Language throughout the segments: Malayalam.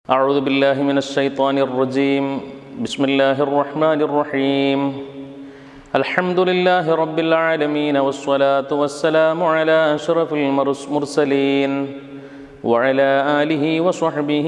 أعوذ بالله من الشيطان الرجيم بسم الله الرحمن الرحيم الحمد لله رب العالمين والصلاة والسلام على أشرف المرسلين وعلى آله وصحبه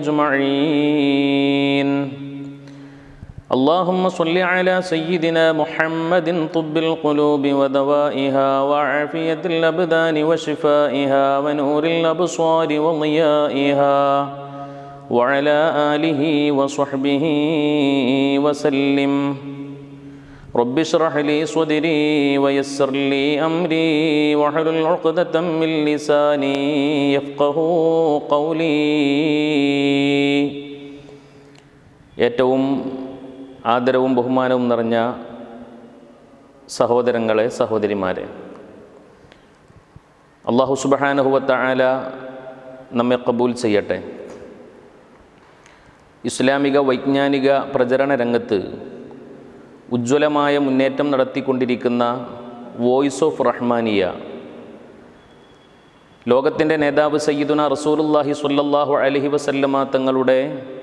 أجمعين اللهم صل على سيدنا محمد طب القلوب ودوائها وعافية الأبدان وشفائها ونور الأبصار وضيائها وعلى آله وصحبه وسلم رب اشرح لي صدري ويسر لي أمري واحلل عقدة من لساني يفقه قولي ഏറ്റവും ആദരവും ബഹുമാനവും നിറഞ്ഞ സഹോദരങ്ങളെ സഹോദരിമാരെ അള്ളാഹു സുബഹാനഹുവത്ത ആല നമ്മെ കബൂൽ ചെയ്യട്ടെ ഇസ്ലാമിക വൈജ്ഞാനിക പ്രചരണ രംഗത്ത് ഉജ്ജ്വലമായ മുന്നേറ്റം നടത്തിക്കൊണ്ടിരിക്കുന്ന വോയിസ് ഓഫ് റഹ്മാനിയ ലോകത്തിൻ്റെ നേതാവ് സയ്യിദുന റസൂലുല്ലാഹി സ്വല്ലല്ലാഹു അലഹി വസല്ലമ തങ്ങളുടെ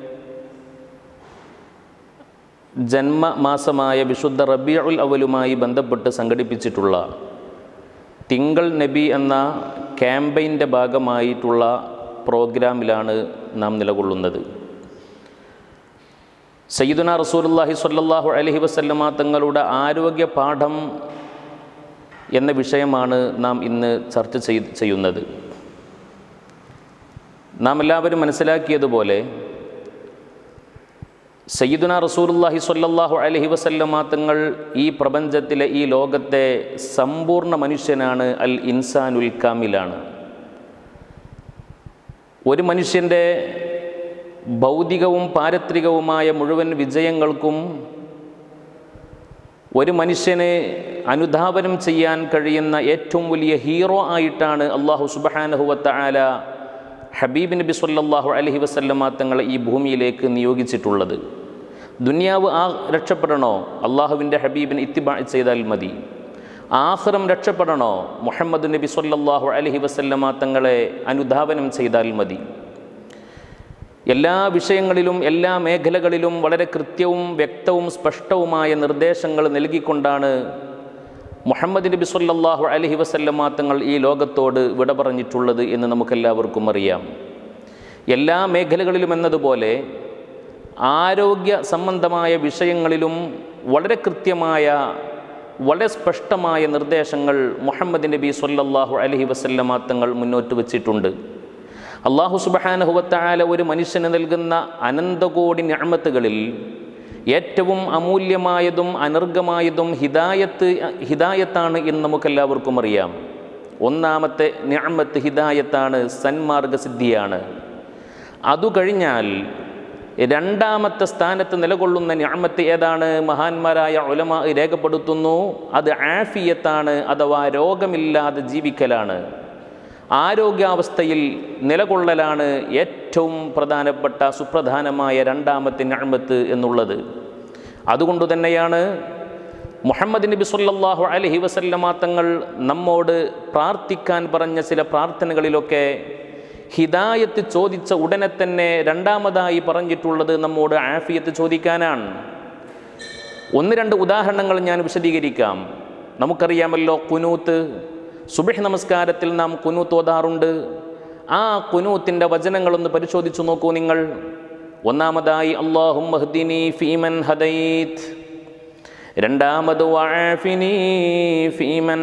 ജന്മമാസമായ വിശുദ്ധ റബിയുൽ അവലുമായി ബന്ധപ്പെട്ട് സംഘടിപ്പിച്ചിട്ടുള്ള തിങ്കൾ നബി എന്ന ക്യാമ്പയിൻ്റെ ഭാഗമായിട്ടുള്ള പ്രോഗ്രാമിലാണ് നാം നിലകൊള്ളുന്നത് സയ്യിദുന റസൂലുല്ലാഹി സ്വല്ലല്ലാഹു അലഹി വസല്ലമ തങ്ങളുടെ ആരോഗ്യ പാഠം എന്ന വിഷയമാണ് നാം ഇന്ന് ചർച്ച ചെയ്ത് ചെയ്യുന്നത് നാം എല്ലാവരും മനസ്സിലാക്കിയതുപോലെ സയ്യിദുന റസൂലുല്ലാഹി സ്വല്ലല്ലാഹു അലഹി വസല്ലമ തങ്ങൾ ഈ പ്രപഞ്ചത്തിലെ ഈ ലോകത്തെ സമ്പൂർണ്ണ മനുഷ്യനാണ് അൽ ഇൻസാനുൽ കാമിലാണ് ഒരു മനുഷ്യൻ്റെ ഭൗതികവും പാരത്രികവുമായ മുഴുവൻ വിജയങ്ങൾക്കും ഒരു മനുഷ്യന് അനുധാവനം ചെയ്യാൻ കഴിയുന്ന ഏറ്റവും വലിയ ഹീറോ ആയിട്ടാണ് അള്ളാഹു സുബഹാനഹുവത്ത ആല ഹബീബ് നബി സല്ലാഹു അലഹി വസല്ലമ തങ്ങളെ ഈ ഭൂമിയിലേക്ക് നിയോഗിച്ചിട്ടുള്ളത് ദുനിയാവ് ആ രക്ഷപ്പെടണോ അള്ളാഹുവിൻ്റെ ഹബീബിന് ഇത്തിബാ ചെയ്താൽ മതി ആഹ്റം രക്ഷപ്പെടണോ മുഹമ്മദ് നബി സല്ലാഹു അലഹി വസല്ലമ തങ്ങളെ അനുധാവനം ചെയ്താൽ മതി എല്ലാ വിഷയങ്ങളിലും എല്ലാ മേഖലകളിലും വളരെ കൃത്യവും വ്യക്തവും സ്പഷ്ടവുമായ നിർദ്ദേശങ്ങൾ നൽകിക്കൊണ്ടാണ് മുഹമ്മദ് നബി സല്ലാഹു അലഹി വസല്ലമ തങ്ങൾ ഈ ലോകത്തോട് വിട പറഞ്ഞിട്ടുള്ളത് എന്ന് നമുക്കെല്ലാവർക്കും അറിയാം എല്ലാ മേഖലകളിലും എന്നതുപോലെ ആരോഗ്യ സംബന്ധമായ വിഷയങ്ങളിലും വളരെ കൃത്യമായ വളരെ സ്പഷ്ടമായ നിർദ്ദേശങ്ങൾ മുഹമ്മദ് നബി സല്ലാഹു അലഹി വസല്ലമ തങ്ങൾ മുന്നോട്ട് വച്ചിട്ടുണ്ട് അള്ളാഹു സുബഹാനഹുവത്തായ ഒരു മനുഷ്യന് നൽകുന്ന അനന്തകോടി ഞാമത്തുകളിൽ ഏറ്റവും അമൂല്യമായതും അനർഘമായതും ഹിദായത്ത് ഹിദായത്താണ് എന്ന് നമുക്കെല്ലാവർക്കും അറിയാം ഒന്നാമത്തെ ഞാമത്ത് ഹിദായത്താണ് സന്മാർഗസിദ്ധിയാണ് അതു കഴിഞ്ഞാൽ രണ്ടാമത്തെ സ്ഥാനത്ത് നിലകൊള്ളുന്ന ഞാമത്ത് ഏതാണ് മഹാന്മാരായ ഉലമ രേഖപ്പെടുത്തുന്നു അത് ആഫിയത്താണ് അഥവാ രോഗമില്ലാതെ ജീവിക്കലാണ് ആരോഗ്യാവസ്ഥയിൽ നിലകൊള്ളലാണ് ഏറ്റവും പ്രധാനപ്പെട്ട സുപ്രധാനമായ രണ്ടാമത്തെ ഞാമത്ത് എന്നുള്ളത് അതുകൊണ്ട് തന്നെയാണ് മുഹമ്മദ് നബി സല്ലാഹു അലഹി വസല്ലമ തങ്ങൾ നമ്മോട് പ്രാർത്ഥിക്കാൻ പറഞ്ഞ ചില പ്രാർത്ഥനകളിലൊക്കെ ഹിദായത്ത് ചോദിച്ച ഉടനെ തന്നെ രണ്ടാമതായി പറഞ്ഞിട്ടുള്ളത് നമ്മോട് ആഫിയത്ത് ചോദിക്കാനാണ് ഒന്ന് രണ്ട് ഉദാഹരണങ്ങൾ ഞാൻ വിശദീകരിക്കാം നമുക്കറിയാമല്ലോ കുനൂത്ത് സുബഹ് നമസ്കാരത്തിൽ നാം കുനൂത്ത് ഓതാറുണ്ട് ആ കുനൂത്തിൻ്റെ വചനങ്ങളൊന്ന് പരിശോധിച്ചു നോക്കൂ നിങ്ങൾ ഒന്നാമതായി അള്ളാഹും മഹ്ദിനി ഫീമൻ ഹദൈത്ത് രണ്ടാമത് വഅഫിനി ഫീമൻ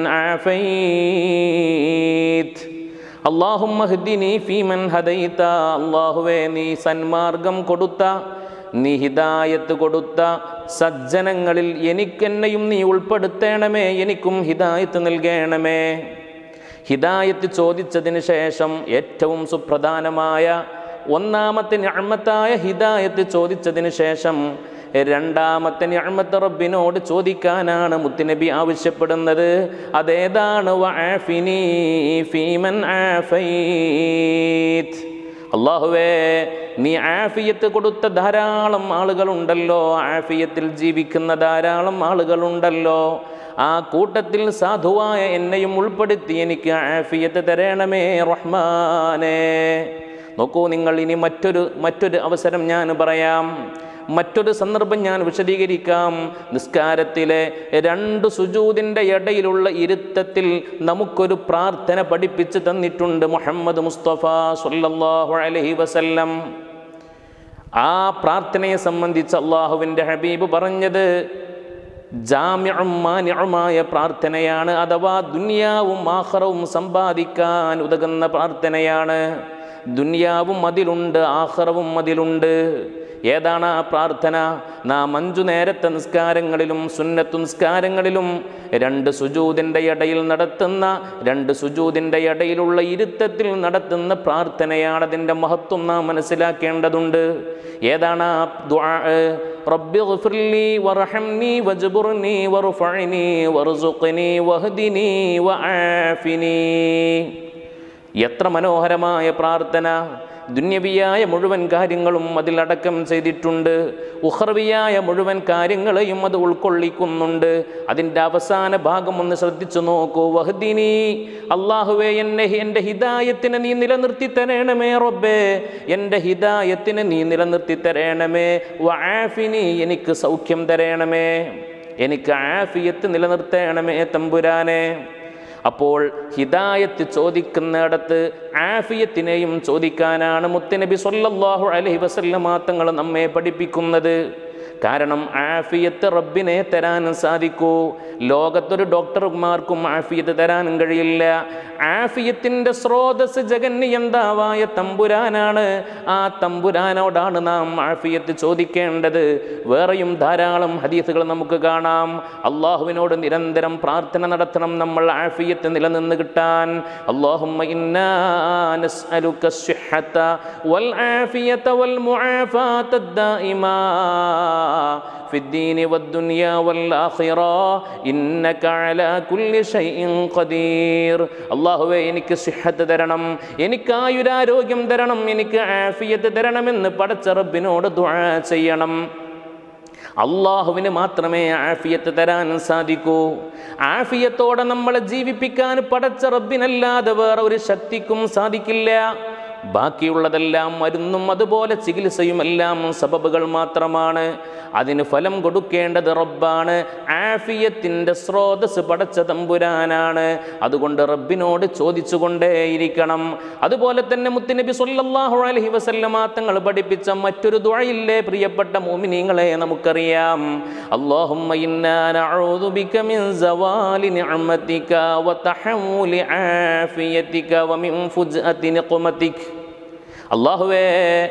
ആഫൈത്ത് അള്ളാഹും മഹ്ദിനി ഫീമൻ ഹദൈത്ത അള്ളാഹുവേ നീ സന്മാർഗം കൊടുത്ത നീ ഹിദായത്ത് കൊടുത്ത സജ്ജനങ്ങളിൽ എനിക്കെന്നെയും നീ ഉൾപ്പെടുത്തണമേ എനിക്കും ഹിദായത്ത് നൽകണമേ ഹിദായത്ത് ചോദിച്ചതിന് ശേഷം ഏറ്റവും സുപ്രധാനമായ ഒന്നാമത്തെ ഞാമത്തായ ഹിദായത്ത് ചോദിച്ചതിന് ശേഷം രണ്ടാമത്തെ ഞാമത്ത് റബ്ബിനോട് ചോദിക്കാനാണ് മുത്തുനബി ആവശ്യപ്പെടുന്നത് അതേതാണ് വഅഫിനി ഫീമൻ ആഫൈത്ത് അള്ളാഹുവേ നീ ആഫിയത്ത് കൊടുത്ത ധാരാളം ആളുകളുണ്ടല്ലോ ആഫിയത്തിൽ ജീവിക്കുന്ന ധാരാളം ആളുകളുണ്ടല്ലോ ആ കൂട്ടത്തിൽ സാധുവായ എന്നെയും ഉൾപ്പെടുത്തി എനിക്ക് ആഫിയത്ത് തരണമേ റഹ്മാനേ നോക്കൂ നിങ്ങൾ ഇനി മറ്റൊരു മറ്റൊരു അവസരം ഞാൻ പറയാം മറ്റൊരു സന്ദർഭം ഞാൻ വിശദീകരിക്കാം നിസ്കാരത്തിലെ രണ്ട് സുജൂതിൻ്റെ ഇടയിലുള്ള ഇരുത്തത്തിൽ നമുക്കൊരു പ്രാർത്ഥന പഠിപ്പിച്ച് തന്നിട്ടുണ്ട് മുഹമ്മദ് മുസ്തഫ സല്ലല്ലാഹു അലൈഹി വസല്ലം ആ പ്രാർത്ഥനയെ സംബന്ധിച്ച് അള്ളാഹുവിൻ്റെ ഹബീബ് പറഞ്ഞത് ജാമ്യവും മാന്യവുമായ പ്രാർത്ഥനയാണ് അഥവാ ദുനിയാവും ആഹ്റവും സമ്പാദിക്കാൻ ഉതകുന്ന പ്രാർത്ഥനയാണ് ദുനിയാവും അതിലുണ്ട് ആഹ്റവും അതിലുണ്ട് ഏതാണ് ആ പ്രാർത്ഥന നാം അഞ്ചു നേരത്തെ നിസ്കാരങ്ങളിലും സുന്നത്തു നിസ്കാരങ്ങളിലും രണ്ട് സുജൂതിൻ്റെ ഇടയിൽ നടത്തുന്ന രണ്ട് സുജൂതിൻ്റെ ഇടയിലുള്ള ഇരുത്തത്തിൽ നടത്തുന്ന പ്രാർത്ഥനയാണ് അതിൻ്റെ മഹത്വം നാം മനസ്സിലാക്കേണ്ടതുണ്ട് ഏതാണ് ആ ദുആ റബ്ബി ഗ്ഫിർലി വർഹംനി വജ്ബുർനി വർഫഅനി വർസുഖ്നി വഹ്ദിനി വആഫിനി എത്ര മനോഹരമായ പ്രാർത്ഥന ദുന്യവിയായ മുഴുവൻ കാര്യങ്ങളും അതിലടക്കം ചെയ്തിട്ടുണ്ട് ഉഹർവിയായ മുഴുവൻ കാര്യങ്ങളെയും അത് ഉൾക്കൊള്ളിക്കുന്നുണ്ട് അതിൻ്റെ അവസാന ഭാഗം ഒന്ന് ശ്രദ്ധിച്ചു നോക്കൂ വഹദിനി അള്ളാഹുവേ എന്നെ എൻ്റെ ഹിദായത്തിനെ നീ നിലനിർത്തി തരണമേ റബ്ബേ എൻ്റെ ഹിദായത്തിനെ നീ നിലനിർത്തി തരണമേ വആഫിനി എനിക്ക് സൗഖ്യം തരണമേ എനിക്ക് ആഫിയത്ത് നിലനിർത്തണമേ തമ്പുരാനെ അപ്പോൾ ഹിദായത്ത് ചോദിക്കുന്നിടത്ത് ആഫിയത്തിനെയും ചോദിക്കാനാണ് മുത്തനബി സല്ലല്ലാഹു അലൈഹി വസല്ലമ തങ്ങൾ നമ്മെ പഠിപ്പിക്കുന്നത് കാരണം ആഫിയത്ത് റബ്ബിനെ തരാനും സാധിക്കൂ ലോകത്തൊരു ഡോക്ടർമാർക്കും ആഫിയത്ത് തരാനും കഴിയില്ല ആഫിയത്തിൻ്റെ സ്രോതസ് ജഗന്നിയന്താവായ തമ്പുരാനാണ് ആ തമ്പുരാനോടാണ് നാം ആഫിയത്ത് ചോദിക്കേണ്ടത് വേറെയും ധാരാളം ഹദീസുകൾ നമുക്ക് കാണാം അള്ളാഹുവിനോട് നിരന്തരം പ്രാർത്ഥന നടത്തണം നമ്മൾ ആഫിയത്ത് നിലനിന്ന് കിട്ടാൻ അള്ളാഹുമ്മ ഇന്നാ നസ്അലുക الصحة والعافية والمعافاة الدائمة في الدين والدنيا والآخرة إنك على كل شيء قدير അള്ളാഹുവെ എനിക്ക് സിഹത്ത് തരണം എനിക്ക് ആയുരാരോഗ്യം തരണം എനിക്ക് ആഫിയത്ത് തരണമെന്ന് പടച്ച റബ്ബിനോട് ദുആ ചെയ്യണം അള്ളാഹുവിന് മാത്രമേ ആഫിയത്ത് തരാൻ സാധിക്കൂ ആഫിയത്തോടെ നമ്മളെ ജീവിപ്പിക്കാൻ പടച്ച റബ്ബിനല്ലാതെ വേറെ ഒരു ശക്തിക്കും സാധിക്കില്ല ബാക്കിയുള്ളതെല്ലാം മരുന്നും അതുപോലെ ചികിത്സയും എല്ലാം സബബുകൾ മാത്രമാണ് അതിന് ഫലം കൊടുക്കേണ്ടത് റബ്ബാണ് ആഫിയത്തിൻ്റെ സ്രോതസ് പടച്ച തമ്പുരാനാണ് അതുകൊണ്ട് റബ്ബിനോട് ചോദിച്ചുകൊണ്ടേയിരിക്കണം അതുപോലെ തന്നെ മുത്തുനബി സല്ലല്ലാഹു അലൈഹി വസല്ലമ തങ്ങൾ പഠിപ്പിച്ച മറ്റൊരു ദുആയില്ലേ പ്രിയപ്പെട്ട മോമിനീങ്ങളെ നമുക്കറിയാം അല്ലാഹുമ്മ ഇന്നാ നഊദു ബിക മിൻ സവാലി നിഅമതിക വ തഹവൂലി ആഫിയതിക വ മിൻ ഫുജ്അതി നിഖ്മതിക അള്ളാഹുവേ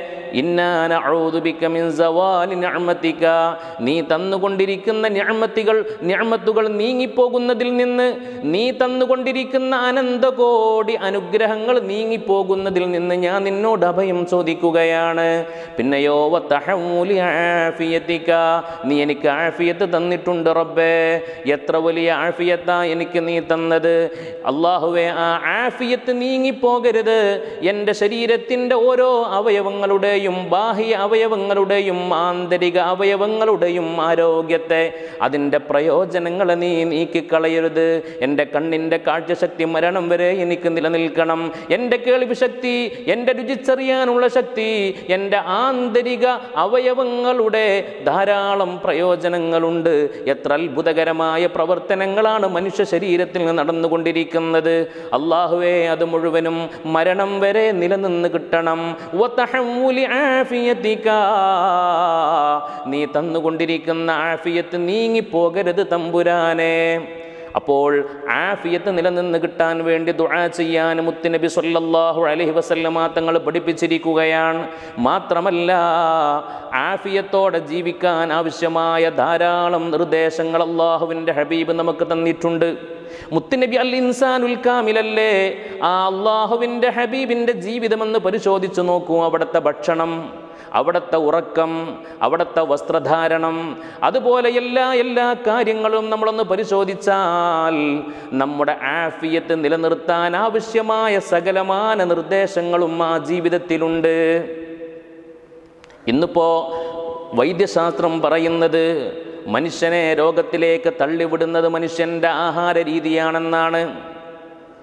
നിഅമതിക നീ തന്നുകൊണ്ടിരിക്കുന്ന ഞാമത്തികൾ ഞാമത്തുകൾ നീങ്ങിപ്പോകുന്നതിൽ നിന്ന് നീ തന്നുകൊണ്ടിരിക്കുന്ന അനന്തകോടി അനുഗ്രഹങ്ങൾ നീങ്ങിപ്പോകുന്നതിൽ നിന്ന് ഞാൻ നിന്നോട് അഭയം ചോദിക്കുകയാണ് പിന്നെയോ വത്തഹമൂലി ആഫിയത്തിക്ക നീ എനിക്ക് ആഫിയത്ത് തന്നിട്ടുണ്ട് റബ്ബേ എത്ര വലിയ ആഫിയത്താ എനിക്ക് നീ തന്നത് അള്ളാഹുവെ ആ ആഫിയത്ത് നീങ്ങിപ്പോകരുത് എൻ്റെ ശരീരത്തിൻ്റെ ഓരോ അവയവങ്ങളുടെയും ബാഹ്യ അവയവങ്ങളുടെയും ആന്തരിക അവയവങ്ങളുടെയും ആരോഗ്യത്തെ അതിൻ്റെ പ്രയോജനങ്ങളെ നീ നീക്കിക്കളയരുത് എൻ്റെ കണ്ണിൻ്റെ കാഴ്ചശക്തി മരണം വരെ എനിക്ക് നിലനിൽക്കണം എൻ്റെ കേൾവി ശക്തി എൻ്റെ രുചിച്ചറിയാനുള്ള ശക്തി എൻ്റെ ആന്തരിക അവയവങ്ങളുടെ ധാരാളം പ്രയോജനങ്ങളുണ്ട് എത്ര അത്ഭുതകരമായ പ്രവർത്തനങ്ങളാണ് മനുഷ്യ ശരീരത്തിൽ നടന്നുകൊണ്ടിരിക്കുന്നത് അള്ളാഹുവേ അത് മുഴുവനും മരണം വരെ നിലനിന്ന് കിട്ടണം വതഹവ്വുലി ആഫിയതിക. നീ തന്നുകൊണ്ടിരിക്കുന്ന ആഫിയത്ത് നീങ്ങിപ്പോകരുത് തമ്പുരാനെ അപ്പോൾ ആഫിയത്ത് നിലനിന്ന് കിട്ടാൻ വേണ്ടി ദുആ ചെയ്യാൻ മുത്തുനബി സല്ലല്ലാഹു അലൈഹി വസല്ലമ തങ്ങൾ പഠിപ്പിച്ചിരിക്കുകയാണ് മാത്രമല്ല ആഫിയത്തോടെ ജീവിക്കാൻ ആവശ്യമായ ധാരാളം നിർദ്ദേശങ്ങൾ അള്ളാഹുവിൻ്റെ ഹബീബ് നമുക്ക് തന്നിട്ടുണ്ട് മുത്തുനബി അൽ ഇൻസാനുൽ കാമിലല്ലേ ആ അള്ളാഹുവിൻ്റെ ഹബീബിൻ്റെ ജീവിതമെന്ന് പരിശോധിച്ചു നോക്കൂ അവിടുത്തെ ഭക്ഷണം അവിടുത്തെ ഉറക്കം അവിടുത്തെ വസ്ത്രധാരണം അതുപോലെ എല്ലാ എല്ലാ കാര്യങ്ങളും നമ്മളൊന്ന് പരിശോധിച്ചാൽ നമ്മുടെ ആഫിയത്ത് നിലനിർത്താൻ ആവശ്യമായ സകലമാന നിർദ്ദേശങ്ങളും ആ ജീവിതത്തിലുണ്ട് ഇന്നിപ്പോൾ വൈദ്യശാസ്ത്രം പറയുന്നത് മനുഷ്യനെ രോഗത്തിലേക്ക് തള്ളിവിടുന്നത് മനുഷ്യൻ്റെ ആഹാര രീതിയാണെന്നാണ്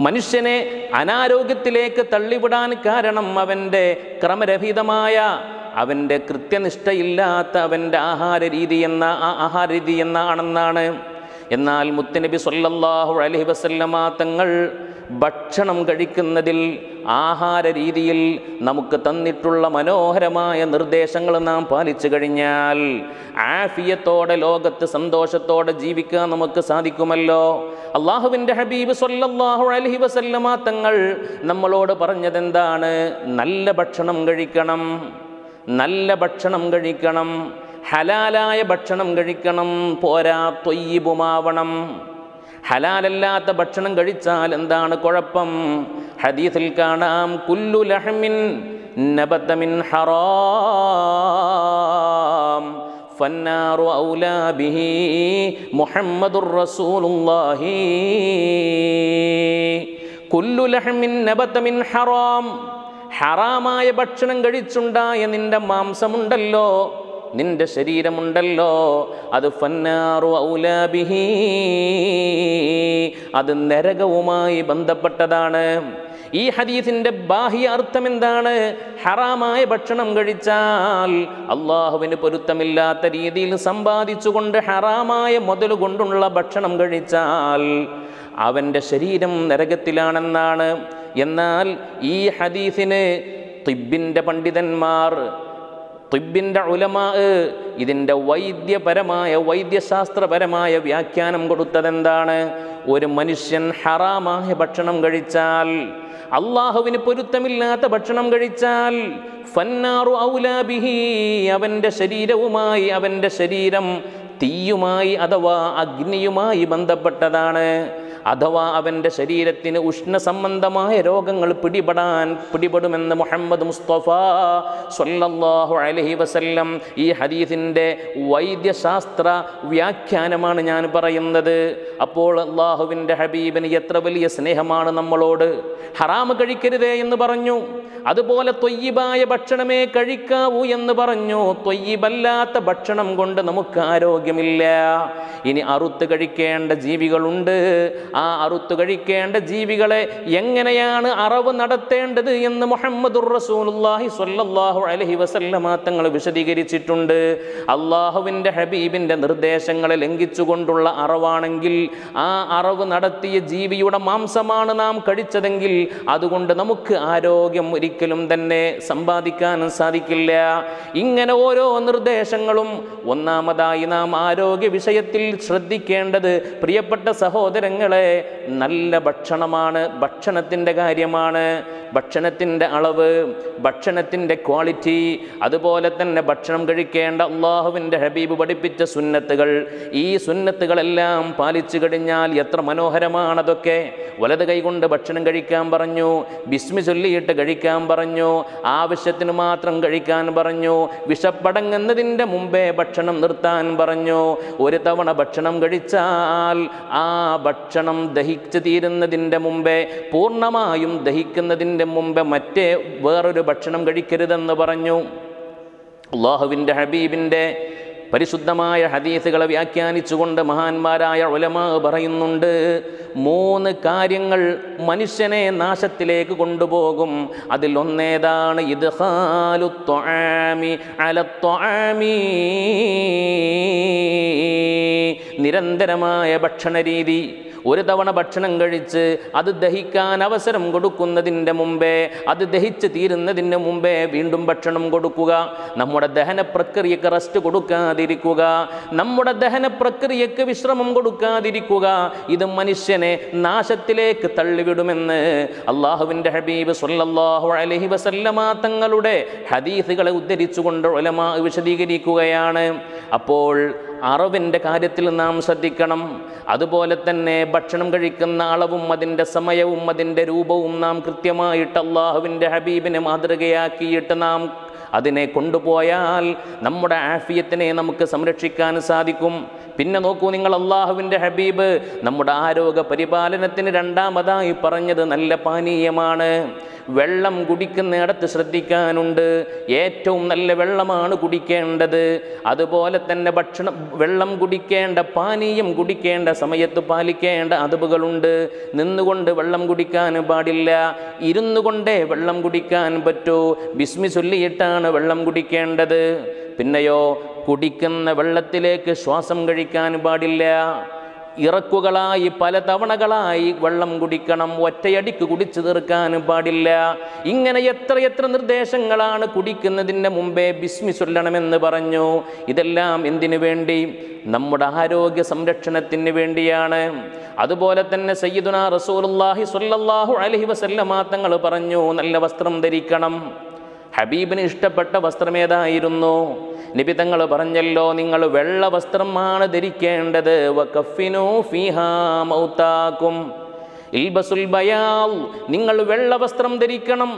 മനുഷ്യനെ അനാരോഗ്യത്തിലേക്ക് തള്ളിവിടാൻ കാരണം അവൻ്റെ ക്രമരഹിതമായ അവൻ്റെ കൃത്യനിഷ്ഠയില്ലാത്ത അവൻ്റെ ആഹാര രീതി എന്ന ആ ആഹാര രീതി എന്നാണെന്നാണ് എന്നാൽ മുത്തനബി സല്ലല്ലാഹു അലൈഹി വസല്ലമ തങ്ങൾ ഭക്ഷണം കഴിക്കുന്നതിൽ ആഹാര രീതിയിൽ നമുക്ക് തന്നിട്ടുള്ള മനോഹരമായ നിർദ്ദേശങ്ങൾ നാം പാലിച്ചു കഴിഞ്ഞാൽ ആഫിയത്തോടെ ലോകത്ത് സന്തോഷത്തോടെ ജീവിക്കാൻ നമുക്ക് സാധിക്കുമല്ലോ അള്ളാഹുവിൻ്റെ ഹബീബ് സല്ലല്ലാഹു അലൈഹി വസല്ലമ തങ്ങൾ നമ്മളോട് പറഞ്ഞതെന്താണ് നല്ല ഭക്ഷണം കഴിക്കണം നല്ല ഭക്ഷണം കഴിക്കണം ഹലാലായ ഭക്ഷണം കഴിക്കണം പോരാ തൊയ്യിബുമാവണം ഹലാലല്ലാത്ത ഭക്ഷണം കഴിച്ചാൽ എന്താണ് കുഴപ്പം ഹദീസിൽ കാണാം കുല്ലു ലഹമിൻ നബത്തമിൻ ഹറാം ഫന്നാറു ഔലാ ബിഹി മുഹമ്മദുർ റസൂലുള്ളാഹി കുല്ലു ലഹമിൻ നബത്തമിൻ ഹറാം ഹറാമായ ഭക്ഷണം കഴിച്ചുണ്ടായ നിന്റെ മാംസമുണ്ടല്ലോ നിന്റെ ശരീരമുണ്ടല്ലോ അത് ഫന്നാറു ഔലാബിഹി അത് നരകവുമായി ബന്ധപ്പെട്ടതാണ് ഈ ഹദീസിൻ്റെ ബാഹ്യ അർത്ഥം എന്താണ് ഹറാമായ ഭക്ഷണം കഴിച്ചാൽ അള്ളാഹുവിന് പൊരുത്തമില്ലാത്ത രീതിയിൽ സമ്പാദിച്ചുകൊണ്ട് ഹറാമായ മുതൽ കൊണ്ടുള്ള ഭക്ഷണം കഴിച്ചാൽ അവൻ്റെ ശരീരം നരകത്തിലാണെന്നാണ് എന്നാൽ ഈ ഹദീസിന് തിബിൻ്റെ പണ്ഡിതന്മാർ തിബിൻ്റെ ഉലമാ ഇതിൻ്റെ വൈദ്യപരമായ വൈദ്യശാസ്ത്രപരമായ വ്യാഖ്യാനം കൊടുത്തതെന്താണ് ഒരു മനുഷ്യൻ ഹറാമായ ഭക്ഷണം കഴിച്ചാൽ അള്ളാഹുവിന് പൊരുത്തമില്ലാത്ത ഭക്ഷണം കഴിച്ചാൽ ഫന്നാറു ഔലാബിഹി അവൻ്റെ ശരീരവുമായി അവൻ്റെ ശരീരം തീയുമായി അഥവാ അഗ്നിയുമായി ബന്ധപ്പെട്ടതാണ് അഥവാ അവൻ്റെ ശരീരത്തിന് ഉഷ്ണ സംബന്ധമായ രോഗങ്ങൾ പിടിപെടാൻ പിടിപെടുമെന്ന് മുഹമ്മദ് മുസ്തഫ സല്ലല്ലാഹു അലൈഹി വസല്ലം ഈ ഹദീസിൻ്റെ വൈദ്യശാസ്ത്ര വ്യാഖ്യാനമാണ് ഞാൻ പറയുന്നത് അപ്പോൾ അള്ളാഹുവിൻ്റെ ഹബീബിന് എത്ര വലിയ സ്നേഹമാണ് നമ്മളോട് ഹറാമ് കഴിക്കരുതേ എന്ന് പറഞ്ഞു അതുപോലെ തൊയ്യിബായ ഭക്ഷണമേ കഴിക്കാവൂ എന്ന് പറഞ്ഞു തൊയ്യിബല്ലാത്ത ഭക്ഷണം കൊണ്ട് നമുക്ക് ആരോഗ്യമില്ല ഇനി അറുത്ത് കഴിക്കേണ്ട ജീവികളുണ്ട് ആ അറുത്ത് കഴിക്കേണ്ട ജീവികളെ എങ്ങനെയാണ് അറവ് നടത്തേണ്ടത് എന്ന് മുഹമ്മദുർ റസൂലുള്ളാഹി സ്വല്ലല്ലാഹു അലൈഹി വസല്ലമ തങ്ങൾ വിശദീകരിച്ചിട്ടുണ്ട് അള്ളാഹുവിൻ്റെ ഹബീബിൻ്റെ നിർദ്ദേശങ്ങളെ ലംഘിച്ചുകൊണ്ടുള്ള അറവാണെങ്കിൽ ആ അറവ് നടത്തിയ ജീവിയുടെ മാംസമാണ് നാം കഴിച്ചതെങ്കിൽ അതുകൊണ്ട് നമുക്ക് ആരോഗ്യം ഒരിക്കലും തന്നെ സമ്പാദിക്കാനും സാധിക്കില്ല ഇങ്ങനെ ഓരോ നിർദ്ദേശങ്ങളും ഒന്നാമതായി നാം ആരോഗ്യ വിഷയത്തിൽ ശ്രദ്ധിക്കേണ്ടത് പ്രിയപ്പെട്ട സഹോദരങ്ങളെ നല്ല ഭക്ഷണമാണ് ഭക്ഷണത്തിൻ്റെ കാര്യമാണ് ഭക്ഷണത്തിൻ്റെ അളവ് ഭക്ഷണത്തിൻ്റെ ക്വാളിറ്റി അതുപോലെ തന്നെ ഭക്ഷണം കഴിക്കേണ്ട അള്ളാഹുവിൻ്റെ ഹബീബ് പഠിപ്പിച്ച സുന്നത്തുകൾ ഈ സുന്നത്തുകളെല്ലാം പാലിച്ചു കഴിഞ്ഞാൽ എത്ര മനോഹരമാണതൊക്കെ വലത് കൈകൊണ്ട് ഭക്ഷണം കഴിക്കാൻ പറഞ്ഞു ബിസ്മി ചൊല്ലിയിട്ട് കഴിക്കാൻ പറഞ്ഞു ആവശ്യത്തിന് മാത്രം കഴിക്കാൻ പറഞ്ഞു വിഷപ്പടങ്ങുന്നതിൻ്റെ മുമ്പേ ഭക്ഷണം നിർത്താൻ പറഞ്ഞു ഒരു തവണ ഭക്ഷണം കഴിച്ചാൽ ആ ഭക്ഷണം ദഹിച്ചു തീരുന്നതിൻ്റെ മുമ്പേ പൂർണ്ണമായും ദഹിക്കുന്നതിൻ്റെ മുമ്പേ മറ്റേ വേറൊരു ഭക്ഷണം കഴിക്കരുതെന്ന് പറഞ്ഞു അള്ളാഹുവിൻ്റെ ഹബീബിൻ്റെ പരിശുദ്ധമായ ഹദീസുകളെ വ്യാഖ്യാനിച്ചുകൊണ്ട് മഹാന്മാരായ ഉലമാ പറയുന്നുണ്ട് മൂന്ന് കാര്യങ്ങൾ മനുഷ്യനെ നാശത്തിലേക്ക് കൊണ്ടുപോകും അതിൽ ഒന്നേതാണ് ഇത് നിരന്തരമായ ഭക്ഷണ രീതി ഒരു തവണ ഭക്ഷണം കഴിച്ച് അത് ദഹിക്കാൻ അവസരം കൊടുക്കുന്നതിൻ്റെ മുമ്പേ അത് ദഹിച്ച് തീരുന്നതിന് മുമ്പേ വീണ്ടും ഭക്ഷണം കൊടുക്കുക നമ്മുടെ ദഹന പ്രക്രിയക്ക് റെസ്റ്റ് കൊടുക്കാതിരിക്കുക നമ്മുടെ ദഹന പ്രക്രിയക്ക് വിശ്രമം കൊടുക്കാതിരിക്കുക ഇത് മനുഷ്യനെ നാശത്തിലേക്ക് തള്ളിവിടുമെന്ന് അള്ളാഹുവിൻ്റെ ഹബീബ് സല്ലല്ലാഹു അലൈഹി വസല്ലമ തങ്ങളുടെ ഹദീസുകളെ ഉദ്ധരിച്ചുകൊണ്ട് ഉലമാ വിശദീകരിക്കുകയാണ് അപ്പോൾ അറിവിൻ്റെ കാര്യത്തിൽ നാം ശ്രദ്ധിക്കണം അതുപോലെ തന്നെ ഭക്ഷണം കഴിക്കുന്ന അളവും അതിൻ്റെ സമയവും അതിൻ്റെ രൂപവും നാം കൃത്യമായിട്ട് അള്ളാഹുവിൻ്റെ ഹബീബിനെ മാതൃകയാക്കിയിട്ട് നാം അതിനെ കൊണ്ടുപോയാൽ നമ്മുടെ ആഫിയത്തിനെ നമുക്ക് സംരക്ഷിക്കാൻ സാധിക്കും പിന്നെ നോക്കൂ നിങ്ങൾ അള്ളാഹുവിൻ്റെ ഹബീബ് നമ്മുടെ ആരോഗ്യ പരിപാലനത്തിന് രണ്ടാമതായി പറഞ്ഞത് നല്ല പാനീയമാണ് വെള്ളം കുടിക്കുന്നിടത്ത് ശ്രദ്ധിക്കാനുണ്ട് ഏറ്റവും നല്ല വെള്ളമാണ് കുടിക്കേണ്ടത് അതുപോലെ തന്നെ ഭക്ഷണം വെള്ളം കുടിക്കേണ്ട പാനീയം കുടിക്കേണ്ട സമയത്ത് പാലിക്കേണ്ട അതവുകളുണ്ട് നിന്നുകൊണ്ട് വെള്ളം കുടിക്കാൻ പാടില്ല ഇരുന്നു കൊണ്ടേ വെള്ളം കുടിക്കാൻ പറ്റൂ ബിസ്മി ചൊല്ലിയിട്ടാണ് വെള്ളം കുടിക്കേണ്ടത് പിന്നെയോ കുടിക്കുന്ന വെള്ളത്തിലേക്ക് ശ്വാസം കഴിക്കാൻ പാടില്ല ഇറക്കുകളായി പല തവണകളായി വെള്ളം കുടിക്കണം ഒറ്റയടിക്ക് കുടിച്ചു തീർക്കാൻ പാടില്ല ഇങ്ങനെ എത്രയെത്ര നിർദ്ദേശങ്ങളാണ് കുടിക്കുന്നതിൻ്റെ മുമ്പേ ബിസ്മി ചൊല്ലണമെന്ന് പറഞ്ഞു ഇതെല്ലാം എന്തിനു വേണ്ടി നമ്മുടെ ആരോഗ്യ സംരക്ഷണത്തിന് വേണ്ടിയാണ് അതുപോലെ തന്നെ സയ്യിദുന റസൂലുള്ളാഹി സ്വല്ലല്ലാഹു അലൈഹി വസല്ലമ തങ്ങൾ പറഞ്ഞു നല്ല വസ്ത്രം ധരിക്കണം ഹബീബിന് ഇഷ്ടപ്പെട്ട വസ്ത്രമേതായിരുന്നു നബി തങ്ങൾ പറഞ്ഞല്ലോ നിങ്ങൾ വെള്ള വസ്ത്രമാണ് ധരിക്കേണ്ടത് വകഫിനു ഫീഹാ മൗതാക്കും ഇൽബസുൽ ബയാൽ നിങ്ങൾ വെള്ള വസ്ത്രം ധരിക്കണം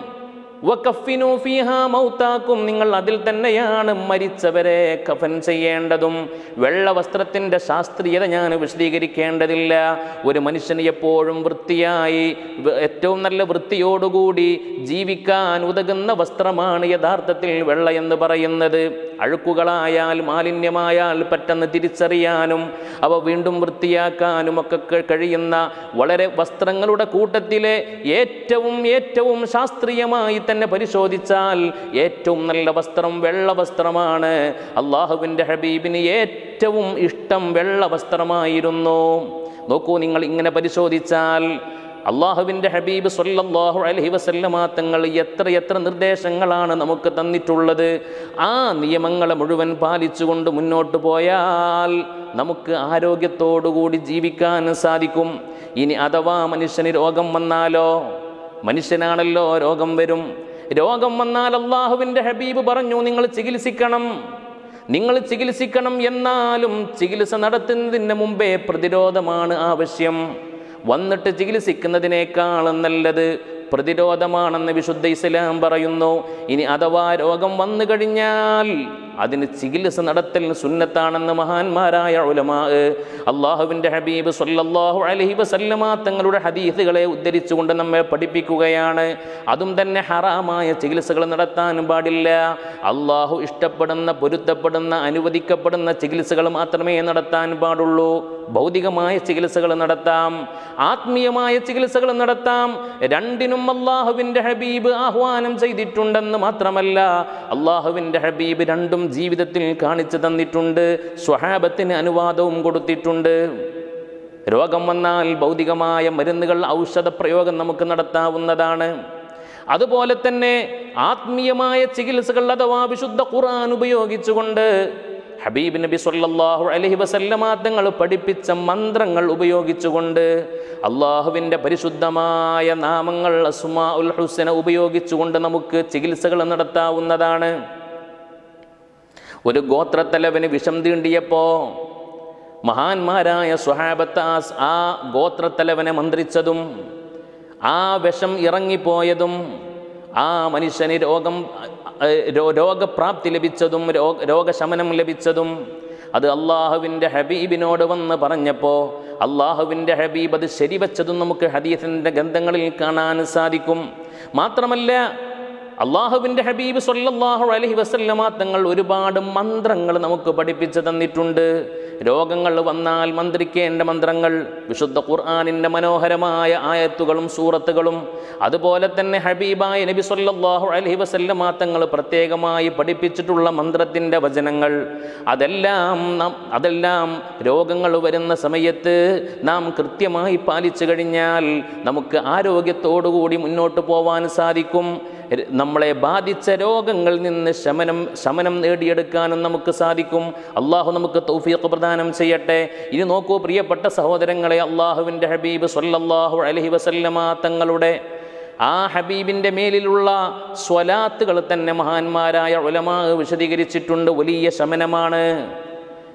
വകഫിനു ഫീഹാ മൗതാക്കും നിങ്ങൾ അതിൽ തന്നെയാണ് മരിച്ചവരെ കഫൻ ചെയ്യേണ്ടതും വെള്ള വസ്ത്രത്തിൻ്റെ ശാസ്ത്രീയത ഞാൻ വിശദീകരിക്കേണ്ടതില്ല ഒരു മനുഷ്യന് എപ്പോഴും വൃത്തിയായി വ- ഏറ്റവും നല്ല വൃത്തിയോടുകൂടി ജീവിക്കാൻ ഉതകുന്ന വസ്ത്രമാണ് യഥാർത്ഥത്തിൽ വെള്ള എന്ന് പറയുന്നത് അഴുക്കുകളായാൽ മാലിന്യമായാൽ പെട്ടെന്ന് തിരിച്ചറിയാനും അവ വീണ്ടും വൃത്തിയാക്കാനും ഒക്കെ ക- കഴിയുന്ന വളരെ വസ്ത്രങ്ങളുടെ കൂട്ടത്തിലെ ഏറ്റവും ഏറ്റവും ശാസ്ത്രീയമായി തന്നെ പരിശോധിച്ചാൽ ഏറ്റവും നല്ല വസ്ത്രം വെള്ള വസ്ത്രമാണ് അള്ളാഹുവിൻ്റെ ഹബീബിന് ഏറ്റവും ഇഷ്ടം വെള്ള വസ്ത്രമായിരുന്നു നോക്കൂ നിങ്ങൾ ഇങ്ങനെ പരിശോധിച്ചാൽ അള്ളാഹുവിൻ്റെ ഹബീബ് സല്ലല്ലാഹു അലൈഹി വസല്ലമ തങ്ങൾ എത്ര എത്ര നിർദ്ദേശങ്ങളാണ് നമുക്ക് തന്നിട്ടുള്ളത് ആ നിയമങ്ങളെ മുഴുവൻ പാലിച്ചുകൊണ്ട് മുന്നോട്ട് പോയാൽ നമുക്ക് ആരോഗ്യത്തോടുകൂടി ജീവിക്കാൻ സാധിക്കും ഇനി അഥവാ മനുഷ്യന് രോഗം വന്നാലോ മനുഷ്യനാണല്ലോ രോഗം വരും രോഗം വന്നാൽ അള്ളാഹുവിൻ്റെ ഹബീബ് പറഞ്ഞു നിങ്ങൾ ചികിത്സിക്കണം നിങ്ങൾ ചികിത്സിക്കണം എന്നാലും ചികിത്സ നടത്തുന്നതിന് മുമ്പേ പ്രതിരോധമാണ് ആവശ്യം വന്നിട്ട് ചികിത്സിക്കുന്നതിനേക്കാളും നല്ലത് പ്രതിരോധമാണെന്ന് വിശുദ്ധ ഇസ്ലാം പറയുന്നു ഇനി അഥവാ രോഗം വന്നു കഴിഞ്ഞാൽ അതിന് ചികിത്സ നടത്തൽ സുന്നത്താണെന്ന് മഹാന്മാരായ ഉലമാ അള്ളാഹുവിൻ്റെ ഹബീബ് സല്ലല്ലാഹു അലൈഹി വസല്ലമ തങ്ങളുടെ ഹദീസുകളെ ഉദ്ധരിച്ചുകൊണ്ട് നമ്മെ പഠിപ്പിക്കുകയാണ് അതും തന്നെ ഹറാമായ ചികിത്സകൾ നടത്താൻ പാടില്ല അള്ളാഹു ഇഷ്ടപ്പെടുന്ന പൊരുത്തപ്പെടുന്ന അനുവദിക്കപ്പെടുന്ന ചികിത്സകൾ മാത്രമേ നടത്താൻ പാടുള്ളൂ ഭൗതികമായ ചികിത്സകൾ നടത്താം ആത്മീയമായ ചികിത്സകൾ നടത്താം രണ്ടിനും അള്ളാഹുവിൻ്റെ ഹബീബ് ആഹ്വാനം ചെയ്തിട്ടുണ്ടെന്ന് മാത്രമല്ല അള്ളാഹുവിൻ്റെ ഹബീബ് രണ്ടും ജീവിതത്തിൽ കാണിച്ചു തന്നിട്ടുണ്ട് സ്വഹാബത്തിന് അനുവാദവും കൊടുത്തിട്ടുണ്ട് രോഗം വന്നാൽ ഭൗതികമായ മരുന്നുകൾ ഔഷധ പ്രയോഗം നമുക്ക് നടത്താവുന്നതാണ് അതുപോലെ തന്നെ ആത്മീയമായ ചികിത്സകൾ അഥവാ വിശുദ്ധ ഖുർആൻ ഉപയോഗിച്ചുകൊണ്ട് ഹബീബ് നബി സല്ലല്ലാഹു അലൈഹി വസല്ലമ തങ്ങൾ പഠിപ്പിച്ച മന്ത്രങ്ങൾ ഉപയോഗിച്ചുകൊണ്ട് അള്ളാഹുവിൻ്റെ പരിശുദ്ധമായ നാമങ്ങൾ അസ്മാ ഉൽ ഹുസന ഉപയോഗിച്ചുകൊണ്ട് നമുക്ക് ചികിത്സകൾ നടത്താവുന്നതാണ് ഒരു ഗോത്രത്തലവന് വിഷം തീണ്ടിയപ്പോൾ മഹാന്മാരായ സ്വഹാബത്ത് ആ സ് ആ ഗോത്രത്തലവനെ മന്ത്രിച്ചതും ആ വിഷം ഇറങ്ങിപ്പോയതും ആ മനുഷ്യന് രോഗം ഏഹ്, രോ- രോഗപ്രാപ്തി ലഭിച്ചതും രോഗ രോഗശമനം ലഭിച്ചതും അത് അള്ളാഹുവിൻ്റെ ഹബീബിനോട് വന്ന് പറഞ്ഞപ്പോൾ അള്ളാഹുവിൻ്റെ ഹബീബ് അത് ശരിവച്ചതും നമുക്ക് ഹദീസിൻ്റെ ഗ്രന്ഥങ്ങളിൽ കാണാൻ സാധിക്കും മാത്രമല്ല അള്ളാഹുവിൻ്റെ ഹബീബ് സല്ലല്ലാഹു അലൈഹി വസല്ലമ തങ്ങൾ ഒരുപാട് മന്ത്രങ്ങൾ നമുക്ക് പഠിപ്പിച്ചു തന്നിട്ടുണ്ട് രോഗങ്ങൾ വന്നാൽ മന്ത്രിക്കേണ്ട മന്ത്രങ്ങൾ വിശുദ്ധ ഖുർആാനിൻ്റെ മനോഹരമായ ആയത്തുകളും സൂറത്തുകളും അതുപോലെ തന്നെ ഹബീബായ നബി സല്ലല്ലാഹു അലൈഹി വസല്ലമ തങ്ങൾ പ്രത്യേകമായി പഠിപ്പിച്ചിട്ടുള്ള മന്ത്രത്തിൻ്റെ വചനങ്ങൾ അതെല്ലാം നാം അതെല്ലാം രോഗങ്ങൾ വരുന്ന സമയത്ത് നാം കൃത്യമായി പാലിച്ചു കഴിഞ്ഞാൽ നമുക്ക് ആരോഗ്യത്തോടുകൂടി മുന്നോട്ട് പോവാൻ സാധിക്കും ര- നമ്മളെ ബാധിച്ച രോഗങ്ങളിൽ നിന്ന് ശമനം ശമനം നേടിയെടുക്കാനും നമുക്ക് സാധിക്കും അള്ളാഹു നമുക്ക് തൗഫീഖ് പ്രദാനം ചെയ്യട്ടെ ഇനി നോക്കൂ പ്രിയപ്പെട്ട സഹോദരങ്ങളെ അള്ളാഹുവിൻ്റെ ഹബീബ് സല്ലല്ലാഹു അലൈഹി വസല്ലമ തങ്ങളുടെ ആ ഹബീബിൻ്റെ മേലിലുള്ള സ്വലാത്തുകൾ തന്നെ മഹാന്മാരായ ഉലമാ വിശദീകരിച്ചിട്ടുണ്ട് വലിയ ശമനമാണ്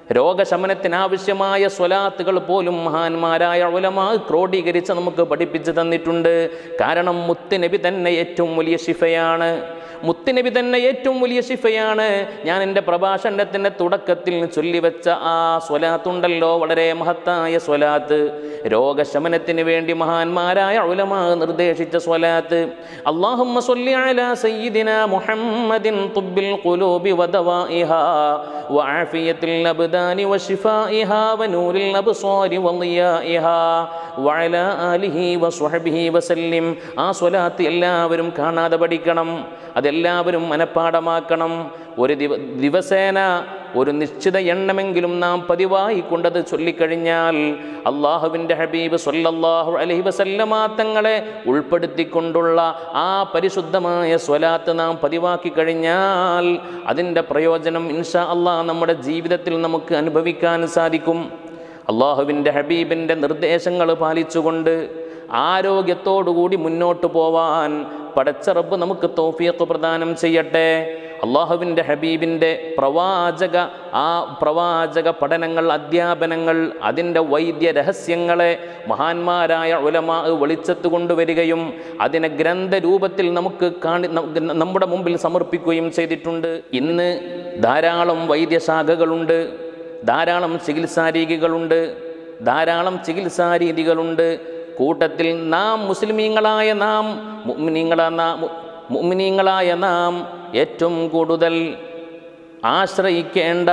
രോഗശമനത്തിനാവശ്യമായ സ്വലാത്തുകൾ പോലും മഹാന്മാരായ ഉലമാ ക്രോഡീകരിച്ച് നമുക്ക് പഠിപ്പിച്ചു തന്നിട്ടുണ്ട് കാരണം മുത്തുനബി തന്നെ ഏറ്റവും വലിയ ശിഫയാണ് മുത്തുനബി തന്നെ ഏറ്റവും വലിയ ശിഫയാണ് ഞാൻ എൻ്റെ പ്രഭാഷണത്തിൻ്റെ തുടക്കത്തിൽ ചൊല്ലിവെച്ച ആ സ്വലാത്തുണ്ടല്ലോ വളരെ മഹത്തായ സ്വലാത്ത് രോഗശമനത്തിന് വേണ്ടി മഹാന്മാരായ ഉലമാ നിർദ്ദേശിച്ച സ്വലാത്ത് അള്ളാഹുമ്മ സ്വല്ലി അലാ സയ്യിദിന മുഹമ്മദിൻ തുബ്ബിൽ ഖുലൂബി വദവാഇഹാ വആഫിയത്തിൽ അബ്ദാനി വശിഫാഇഹാ വനൂരിൽ അബ്സാരി വളിയാഇഹാ വഅലാ ആലിഹി വസ്വഹബിഹി വസല്ലിം ആ സ്വലാത്ത് എല്ലാവരും കാണാതെ പഠിക്കണം അതെല്ലാവരും മനഃപ്പാടമാക്കണം ഒരു ദിവ ദിവസേന ഒരു നിശ്ചിത എണ്ണമെങ്കിലും നാം പതിവായി കൊണ്ടത് ചൊല്ലിക്കഴിഞ്ഞാൽ അള്ളാഹുവിൻ്റെ ഹബീബ് സല്ലല്ലാഹു അലൈഹി വസല്ലമ തങ്ങളെ ഉൾപ്പെടുത്തിക്കൊണ്ടുള്ള ആ പരിശുദ്ധമായ സ്വലാത്ത് നാം പതിവാക്കി കഴിഞ്ഞാൽ അതിൻ്റെ പ്രയോജനം ഇൻഷാ അള്ളാഹ് നമ്മുടെ ജീവിതത്തിൽ നമുക്ക് അനുഭവിക്കാൻ സാധിക്കും അള്ളാഹുവിൻ്റെ ഹബീബിൻ്റെ നിർദ്ദേശങ്ങൾ പാലിച്ചുകൊണ്ട് ആരോഗ്യത്തോടുകൂടി മുന്നോട്ട് പോവാൻ പടച്ചറബ് നമുക്ക് തോഫിയത്ത് പ്രദാനം ചെയ്യട്ടെ അള്ളാഹുവിൻ്റെ ഹബീബിൻ്റെ പ്രവാചക ആ പ്രവാചക പഠനങ്ങൾ അധ്യാപനങ്ങൾ അതിൻ്റെ വൈദ്യ രഹസ്യങ്ങളെ മഹാന്മാരായ ഉലമാ വെളിച്ചത്ത് കൊണ്ടുവരികയും അതിനെ ഗ്രന്ഥരൂപത്തിൽ നമുക്ക് കാണി ന- നമ്മുടെ മുമ്പിൽ സമർപ്പിക്കുകയും ചെയ്തിട്ടുണ്ട് ഇന്ന് ധാരാളം വൈദ്യശാഖകളുണ്ട് ധാരാളം ചികിത്സാരീതികളുണ്ട് ധാരാളം ചികിത്സാരീതികളുണ്ട് കൂട്ടത്തിൽ നാം മുസ്ലിമീങ്ങളായ നാം മുഅ്മിനീങ്ങളാ നാം മുഅ്മിനീങ്ങളായ നാം ഏറ്റവും കൂടുതൽ ആശ്രയിക്കേണ്ട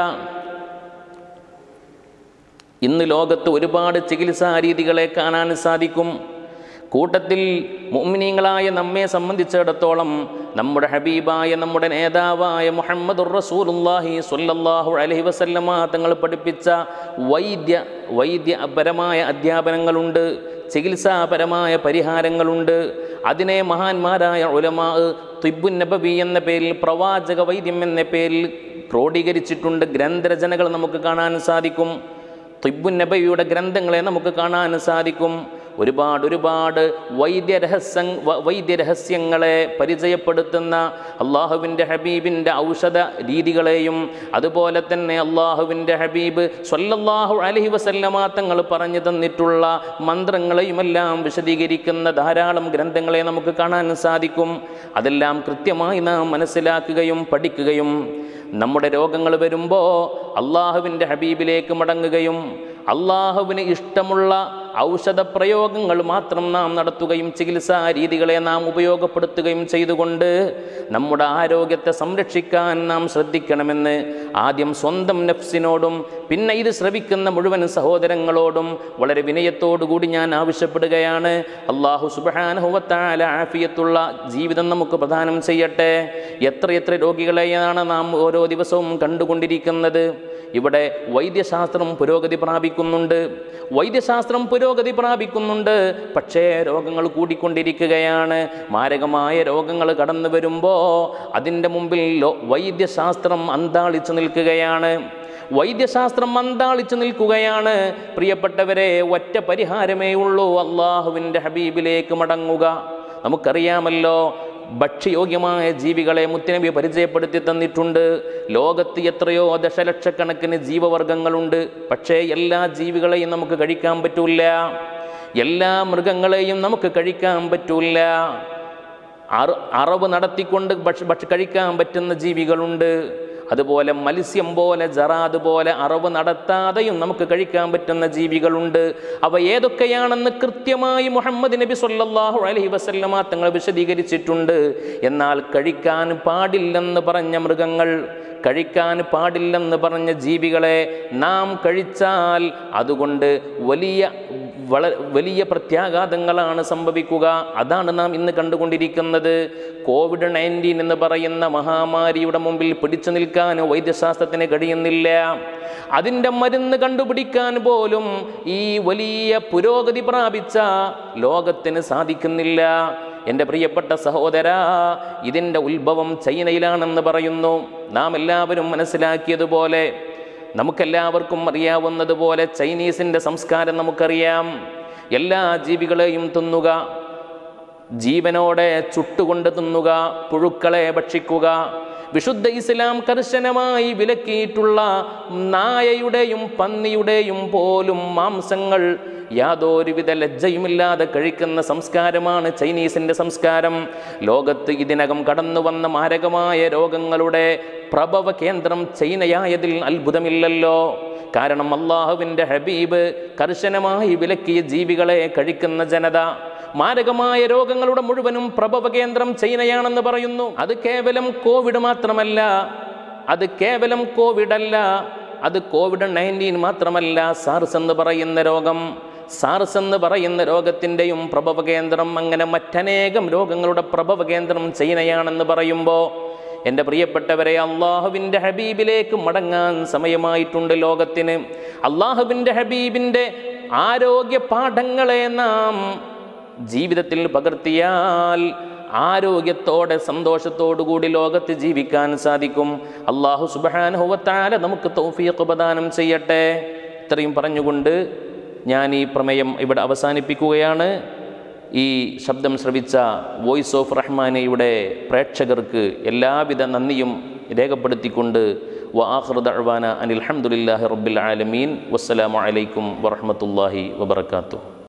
ഇന്ന് ലോകത്ത് ഒരുപാട് ചികിത്സാ രീതികളെ കാണാൻ സാധിക്കും കൂട്ടത്തിൽ മുഅ്മിനീങ്ങളായ നമ്മെ സംബന്ധിച്ചിടത്തോളം നമ്മുടെ ഹബീബായ നമ്മുടെ നേതാവായ മുഹമ്മദുർ റസൂലുള്ളാഹി സ്വല്ലല്ലാഹു അലൈഹി വസല്ലമ തങ്ങൾ പഠിപ്പിച്ച വൈദ്യ വൈദ്യപരമായ അധ്യാപനങ്ങളുണ്ട് ചികിത്സാപരമായ പരിഹാരങ്ങളുണ്ട് അതിനെ മഹാന്മാരായ ഉലമാ തിബുൻ നബവി എന്ന പേരിൽ പ്രവാചക വൈദ്യം എന്ന പേരിൽ ക്രോഡീകരിച്ചിട്ടുണ്ട് ഗ്രന്ഥരചനകൾ നമുക്ക് കാണാൻ സാധിക്കും തിബുൻ നബവിയുടെ ഗ്രന്ഥങ്ങളെ നമുക്ക് കാണാൻ സാധിക്കും ഒരുപാട് ഒരുപാട് വൈദ്യരഹസ്യ വ- വൈദ്യരഹസ്യങ്ങളെ പരിചയപ്പെടുത്തുന്ന അള്ളാഹുവിൻ്റെ ഹബീബിൻ്റെ ഔഷധ രീതികളെയും അതുപോലെ തന്നെ അള്ളാഹുവിൻ്റെ ഹബീബ് സ്വല്ലല്ലാഹു അലൈഹി വസല്ലമ തങ്ങൾ പറഞ്ഞു തന്നിട്ടുള്ള മന്ത്രങ്ങളെയുമെല്ലാം വിശദീകരിക്കുന്ന ധാരാളം ഗ്രന്ഥങ്ങളെ നമുക്ക് കാണാൻ സാധിക്കും അതെല്ലാം കൃത്യമായി നാം മനസ്സിലാക്കുകയും പഠിക്കുകയും നമ്മുടെ രോഗങ്ങൾ വരുമ്പോൾ അള്ളാഹുവിൻ്റെ ഹബീബിലേക്ക് മടങ്ങുകയും അള്ളാഹുവിന് ഇഷ്ടമുള്ള ഔഷധ പ്രയോഗങ്ങൾ മാത്രം നാം നടത്തുകയും ചികിത്സാ രീതികളെ നാം ഉപയോഗപ്പെടുത്തുകയും ചെയ്തുകൊണ്ട് നമ്മുടെ ആരോഗ്യത്തെ സംരക്ഷിക്കാൻ നാം ശ്രദ്ധിക്കണമെന്ന് ആദ്യം സ്വന്തം നഫ്സിനോടും പിന്നെ ഇത് ശ്രവിക്കുന്ന മുഴുവൻ സഹോദരങ്ങളോടും വളരെ വിനയത്തോടുകൂടി ഞാൻ ആവശ്യപ്പെടുകയാണ് അള്ളാഹു സുബാനുഹുവത്താല ആഫിയത്തുള്ള ജീവിതം നമുക്ക് പ്രദാനം ചെയ്യട്ടെ എത്രയെത്ര രോഗികളെയാണ് നാം ഓരോ ദിവസവും കണ്ടുകൊണ്ടിരിക്കുന്നത് ഇവിടെ വൈദ്യശാസ്ത്രം പുരോഗതി പ്രാപിക്കുന്നുണ്ട് വൈദ്യശാസ്ത്രം പുരോഗതി പ്രാപിക്കുന്നുണ്ട് പക്ഷേ രോഗങ്ങൾ കൂടിക്കൊണ്ടിരിക്കുകയാണ് മാരകമായ രോഗങ്ങൾ കടന്നു വരുമ്പോൾ അതിൻ്റെ മുമ്പിൽ ലോ- വൈദ്യശാസ്ത്രം അന്താളിച്ചു നിൽക്കുകയാണ് വൈദ്യശാസ്ത്രം അന്താളിച്ചു നിൽക്കുകയാണ് പ്രിയപ്പെട്ടവരെ ഒറ്റ പരിഹാരമേ ഉള്ളൂ അള്ളാഹുവിൻ്റെ ഹബീബിലേക്ക് മടങ്ങുക നമുക്കറിയാമല്ലോ ഭക്ഷ്യയോഗ്യമായ ജീവികളെ മുത്തനബി പരിചയപ്പെടുത്തി തന്നിട്ടുണ്ട് ലോകത്ത് എത്രയോ ദശലക്ഷക്കണക്കിന് ജീവവർഗങ്ങളുണ്ട് പക്ഷേ എല്ലാ ജീവികളെയും നമുക്ക് കഴിക്കാൻ പറ്റൂല എല്ലാ മൃഗങ്ങളെയും നമുക്ക് കഴിക്കാൻ പറ്റൂല അറ അറവ് നടത്തിക്കൊണ്ട് ഭക്ഷ ഭക്ഷ കഴിക്കാൻ പറ്റുന്ന ജീവികളുണ്ട് അതുപോലെ മത്സ്യം പോലെ ജറാദ് പോലെ അറവ് നടത്താതെയും നമുക്ക് കഴിക്കാൻ പറ്റുന്ന ജീവികളുണ്ട് അവ ഏതൊക്കെയാണെന്ന് കൃത്യമായി മുഹമ്മദ് നബി സല്ലല്ലാഹു അലൈഹി വസല്ലമ തങ്ങൾ വിശദീകരിച്ചിട്ടുണ്ട് എന്നാൽ കഴിക്കാൻ പാടില്ലെന്ന് പറഞ്ഞ മൃഗങ്ങൾ കഴിക്കാൻ പാടില്ലെന്ന് പറഞ്ഞ ജീവികളെ നാം കഴിച്ചാൽ അതുകൊണ്ട് വലിയ വള വലിയ പ്രത്യാഘാതങ്ങളാണ് സംഭവിക്കുക അതാണ് നാം ഇന്ന് കണ്ടുകൊണ്ടിരിക്കുന്നത് കോവിഡ് നയൻറ്റീൻ എന്ന് പറയുന്ന മഹാമാരിയുടെ മുമ്പിൽ പിടിച്ചു നിൽക്കാൻ വൈദ്യശാസ്ത്രത്തിന് കഴിയുന്നില്ല അതിൻ്റെ മരുന്ന് കണ്ടുപിടിക്കാൻ പോലും ഈ വലിയ പുരോഗതി പ്രാപിച്ച ലോകത്തിന് സാധിക്കുന്നില്ല എൻ്റെ പ്രിയപ്പെട്ട സഹോദര ഇതിൻ്റെ ഉത്ഭവം ചൈനയിലാണെന്ന് പറയുന്നു നാം എല്ലാവരും മനസ്സിലാക്കിയതുപോലെ നമുക്കെല്ലാവർക്കും അറിയാവുന്നതുപോലെ ചൈനീസിൻ്റെ സംസ്കാരം നമുക്കറിയാം എല്ലാ ജീവികളെയും തിന്നുക ജീവനോടെ ചുട്ടുകൊണ്ട് തിന്നുക പുഴുക്കളെ ഭക്ഷിക്കുക വിശുദ്ധ ഇസ്ലാം കർശനമായി വിലക്കിയിട്ടുള്ള നായയുടെയും പന്നിയുടെയും പോലും മാംസങ്ങൾ യാതൊരുവിധ ലജ്ജയുമില്ലാതെ കഴിക്കുന്ന സംസ്കാരമാണ് ചൈനീസിൻ്റെ സംസ്കാരം ലോകത്ത് ഇതിനകം കടന്നു വന്ന മാരകമായ രോഗങ്ങളുടെ പ്രഭവ കേന്ദ്രം ചൈനയായതിൽ അത്ഭുതമില്ലല്ലോ കാരണം അള്ളാഹുവിൻ്റെ ഹബീബ് കർശനമായി വിലക്കിയ ജീവികളെ കഴിക്കുന്ന ജനത മാരകമായ രോഗങ്ങളുടെ മുഴുവനും പ്രഭവ കേന്ദ്രം ചൈനയാണെന്ന് പറയുന്നു അത് കേവലം കോവിഡ് മാത്രമല്ല അത് കേവലം കോവിഡ് അല്ല അത് കോവിഡ് നയൻറ്റീൻ മാത്രമല്ല സാർസ് എന്ന് പറയുന്ന രോഗം സാർസ് എന്ന് പറയുന്ന രോഗത്തിൻ്റെയും പ്രഭവ കേന്ദ്രം അങ്ങനെ മറ്റനേകം രോഗങ്ങളുടെ പ്രഭവ കേന്ദ്രം ചൈനയാണെന്ന് പറയുമ്പോൾ എൻ്റെ പ്രിയപ്പെട്ടവരെ അള്ളാഹുവിൻ്റെ ഹബീബിലേക്ക് മടങ്ങാൻ സമയമായിട്ടുണ്ട് ലോകത്തിന് അള്ളാഹുവിൻ്റെ ഹബീബിൻ്റെ ആരോഗ്യ പാഠങ്ങളെ നാം ജീവിതത്തിൽ പകർത്തിയാൽ ആരോഗ്യത്തോടെ സന്തോഷത്തോടുകൂടി ലോകത്ത് ജീവിക്കാൻ സാധിക്കും അള്ളാഹു സുബാനുഹുവത്താല നമുക്ക് തൗഫീഖ് പ്രദാനം ചെയ്യട്ടെ ഇത്രയും പറഞ്ഞുകൊണ്ട് ഞാൻ ഈ പ്രമേയം ഇവിടെ അവസാനിപ്പിക്കുകയാണ് ഈ ശബ്ദം ശ്രവിച്ച വോയിസ് ഓഫ് റഹ്മാനയുടെ പ്രേക്ഷകർക്ക് എല്ലാവിധ നന്ദിയും രേഖപ്പെടുത്തിക്കൊണ്ട് വആഖിറു ദഅ്വാന അനിൽ ഹംദുലില്ലാഹി റബ്ബിൽ ആലമീൻ വസ്സലാമു അലൈക്കും വറഹ്മത്തുള്ളാഹി വബറകാതുഹു